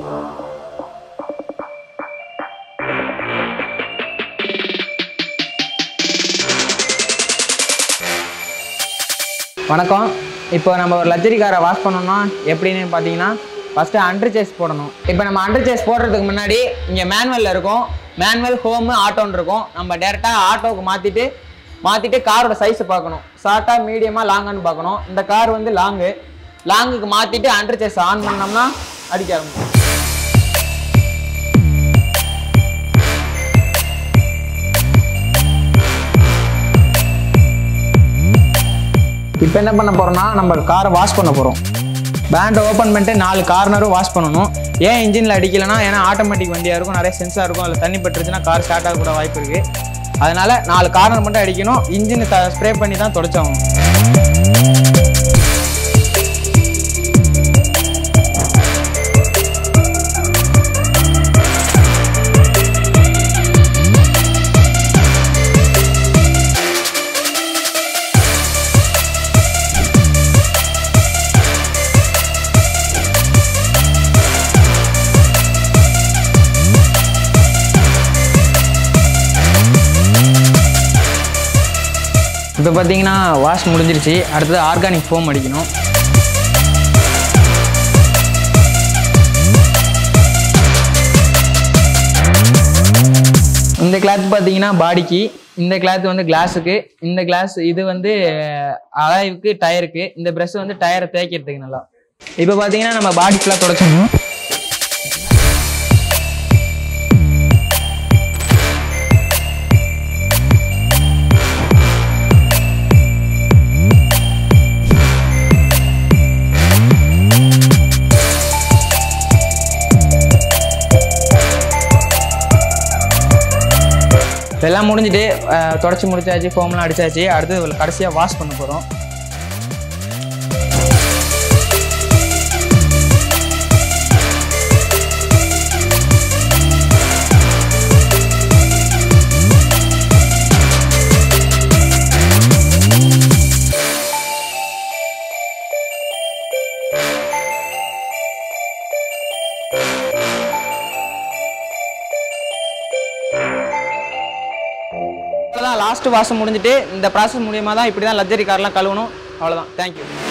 வணக்கம் இப்போ நம்ம ஒரு லக்ஸரி காரை வாஷ் பண்ணோம்னா எப்படின்னு பார்த்தீங்கன்னா ஃபஸ்ட்டு அண்டர் சேஸ் போடணும் இப்போ நம்ம அண்டர் சேஸ் போடுறதுக்கு முன்னாடி இங்கே மேனுவலில் இருக்கும் மேனுவல் ஹோமு ஆட்டோன்னு இருக்கும் நம்ம டேரெக்டாக ஆட்டோவுக்கு மாற்றிட்டு மாற்றிட்டு காரோட சைஸை பார்க்கணும் ஷார்ட்டாக மீடியமாக லாங்கான்னு பார்க்கணும் இந்த கார் வந்து லாங்கு லாங்குக்கு மாற்றிட்டு அண்டர் சேஸ் ஆன் பண்ணோம்னா அடிக்க ஆரம்பிக்கும் இப்போ என்ன பண்ண போறோம்னா நம்ம காரை வாஷ் பண்ண போகிறோம் பேண்டை ஓப்பன் பண்ணிட்டு நாலு கார்னரும் வாஷ் பண்ணணும் ஏன் இன்ஜினில் அடிக்கலைன்னா ஏன்னா ஆட்டோமேட்டிக் வண்டியாக இருக்கும் நிறைய சென்சார் இருக்கும் அதில் தண்ணி பட்டுருச்சுன்னா கார் ஸ்டார்ட் ஆக கூட வாய்ப்பு இருக்குது அதனால நாலு கார்னர் மட்டும் அடிக்கணும் இன்ஜின் த ஸ்ப்ரே பண்ணி தான் தொடச்சாகணும் இப்போ பார்த்தீங்கன்னா வாஷ் முடிஞ்சிருச்சு அடுத்தது ஆர்கானிக் ஃபோம் அடிக்கணும் இந்த கிளாத் பார்த்தீங்கன்னா பாடிக்கு இந்த கிளாத் வந்து கிளாஸுக்கு இந்த கிளாஸ் இது வந்து அலாய்வுக்கு டயருக்கு இந்த ப்ரெஷ் வந்து டயரை தேய்க்கிறதுக்கு நல்லா இப்போ பார்த்தீங்கன்னா நம்ம பாடி ஃபுல்லாக தொடச்சிடணும் இதெல்லாம் முடிஞ்சுட்டு தொடச்சி முடிச்சாச்சு ஃபோம்லாம் அடிச்சாச்சு அடுத்து கடைசியாக வாஷ் பண்ண போகிறோம் அவ்வளோதான் லாஸ்ட் வாஷம் முடிஞ்சுட்டு இந்த ப்ராசஸ் மூலியமாக தான் இப்படி தான் லக்ஸரி கார்லாம் கழுவணும் அவ்வளோதான் தேங்க்யூ